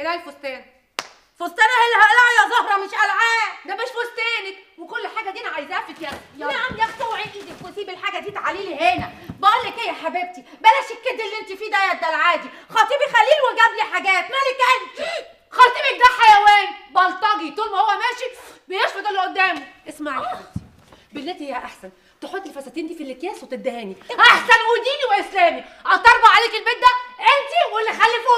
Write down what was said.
اقلعي الفستان فستانها اللي هقلعه يا زهره مش قلعاه ده مش فستانك وكل حاجه دي انا عايزاها في يا نعم يا اختي اوعي ايدك وسيبي الحاجه دي تعالي لي هنا بقول لك ايه يا حبيبتي بلاش الكد اللي انت فيه ده يا الدلعادي خطيبي خليل وجاب لي حاجات مالك انت خطيبك ده حيوان بلطجي طول ما هو ماشي بيشفط اللي قدامه اسمعي يا حبيبتي بالتي هي احسن تحطي الفساتين دي في الاكياس وتدهاني احسن وديني واسلامي اطربع عليك البيت ده انت واللي خلفوه